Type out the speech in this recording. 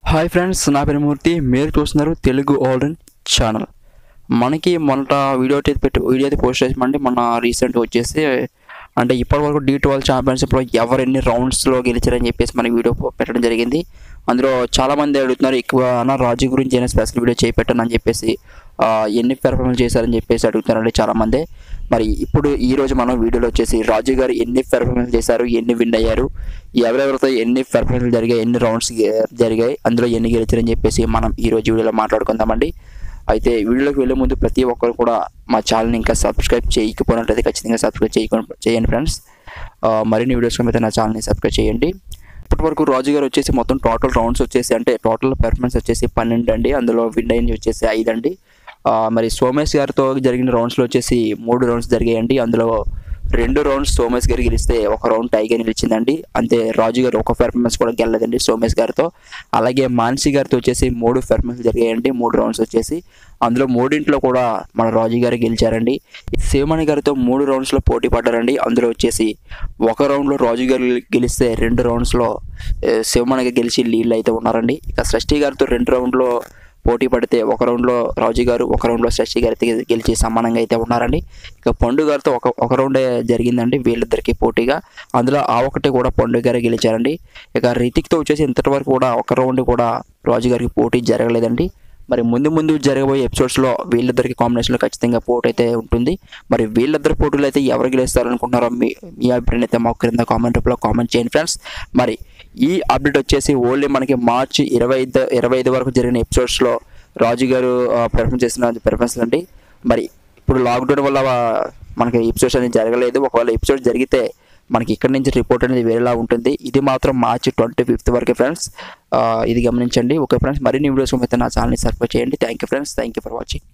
hi friends నా పేరు మూర్తి మీరు చూస్తున్నారు తెలుగు ఓల్డెన్ ఛానల్ మనకి మొన్న వీడియో అయితే పెట్టి వీడియో అయితే పోస్ట్ చేసామండి మన రీసెంట్గా వచ్చేసి అంటే ఇప్పటివరకు డీ ట్వెల్వ్ ఛాంపియన్షిప్లో ఎవరు ఎన్ని రౌండ్స్లో గెలిచారని చెప్పేసి మన వీడియో పెట్టడం జరిగింది అందులో చాలామంది అడుగుతున్నారు ఎక్కువ అన్న రాజు గురించి అయినా స్పెషల్ వీడియో చేపెట్టాను అని చెప్పేసి ఆ, ఎన్ని పెర్ఫార్మెన్స్ చేశారని చెప్పేసి అడుగుతున్నారండి చాలామంది మరి ఇప్పుడు ఈ రోజు మనం వీడియోలో వచ్చేసి రాజు గారు ఎన్ని పెర్ఫార్మెన్స్ చేశారు ఎన్ని విన్ అయ్యారు ఎవరెవరితో ఎన్ని పెర్ఫార్మెన్స్ జరిగాయి ఎన్ని రౌండ్స్ జరిగాయి అందులో ఎన్ని గెలిచారని చెప్పేసి మనం ఈ రోజు వీడియోలో మాట్లాడుకుందామండి అయితే వీడియోలోకి వెళ్ళే ముందు ప్రతి ఒక్కరు కూడా మా ఛానల్ని ఇంకా సబ్స్క్రైబ్ చేయకపోయినట్లయితే ఖచ్చితంగా సబ్స్క్రైబ్ చేయకుండా చేయండి ఫ్రెండ్స్ మరిన్ని వీడియోస్ అయితే నా ఛానల్ని సబ్స్క్రైబ్ చేయండి ఇప్పటి వరకు రాజు గారు వచ్చేసి మొత్తం టోటల్ రౌండ్స్ వచ్చేసి అంటే టోటల్ పెర్ఫార్మెన్స్ వచ్చేసి పన్నెండు అండి అందులో విన్ అయింది వచ్చేసి ఐదు అండి ఆ, మరి సోమేష్ గారితో జరిగిన రౌండ్స్లో వచ్చేసి మూడు రౌండ్స్ జరిగాయండి అందులో రెండు రౌండ్స్ సోమేష్ గారు గెలిస్తే ఒక రౌండ్ టైగర్ నిలిచిందండి అంతే రాజు గారు ఒక పెర్ఫార్మెన్స్ కూడా గెలలేదండి సోమేష్ గారితో అలాగే మాన్సి గారితో వచ్చేసి మూడు పెర్ఫార్మెన్స్ జరిగాయండి మూడు రౌండ్స్ వచ్చేసి అందులో మూడింట్లో కూడా మన రాజు గారు గెలిచారండి శివమణి గారితో మూడు రౌండ్స్లో పోటీ పడ్డారండి అందులో వచ్చేసి ఒక రౌండ్లో రాజు గారు గెలిస్తే రెండు రౌండ్స్లో శివమణి గారు గెలిచి లీడ్లు అయితే ఉన్నారండి ఇక సృష్టి గారితో రెండు రౌండ్లో పోటీ పడితే ఒక రౌండ్లో రాజు గారు ఒక రౌండ్లో శశి గారి గెలిచి సమానంగా అయితే ఉన్నారండి ఇక పండు గారితో ఒక ఒక రౌండే జరిగిందండి వీళ్ళిద్దరికి పోటీగా అందులో ఆ ఒకటి కూడా పండు గారే గెలిచారండి ఇక రితిక్తో వచ్చేసి ఇంతటి వరకు కూడా ఒక రౌండ్ కూడా రాజు గారికి పోటీ జరగలేదండి మరి ముందు ముందు జరగబోయే ఎపిసోడ్స్లో వీళ్ళిద్దరికి కాంబినేషన్లో ఖచ్చితంగా పోటీ అయితే ఉంటుంది మరి వీళ్ళిద్దరు పోటీలు అయితే ఎవరు గెలుస్తారనుకుంటున్నారో మీ మీ అభిప్రాయం అయితే మాకు క్రింద కామెంట్ రూపంలో కామెంట్ చేయండి ఫ్రెండ్స్ మరి ఈ అప్డేట్ వచ్చేసి ఓన్లీ మనకి మార్చి ఇరవై ఐదు ఇరవై ఐదు వరకు జరిగిన ఎపిసోడ్స్లో రాజు గారు పెర్ఫామ్ చేసిన పెర్ఫార్మెన్స్ అండి మరి ఇప్పుడు లాక్డౌన్ వల్ల ఆ, మనకి ఎపిసోడ్స్ అనేది జరగలేదు ఒకవేళ ఎపిసోడ్ జరిగితే మనకి ఇక్కడ నుంచి రిపోర్ట్ అనేది వేరేలా ఉంటుంది ఇది మాత్రం మార్చి ట్వంటీ ఫిఫ్త్ వరకే ఫ్రెండ్స్ ఇది గమనించండి ఓకే ఫ్రెండ్స్ మరిన్ని వీడియోస్ అయితే నా ఛానల్ని సబ్స్క్రైబ్ చేయండి thank you friends thank you for watching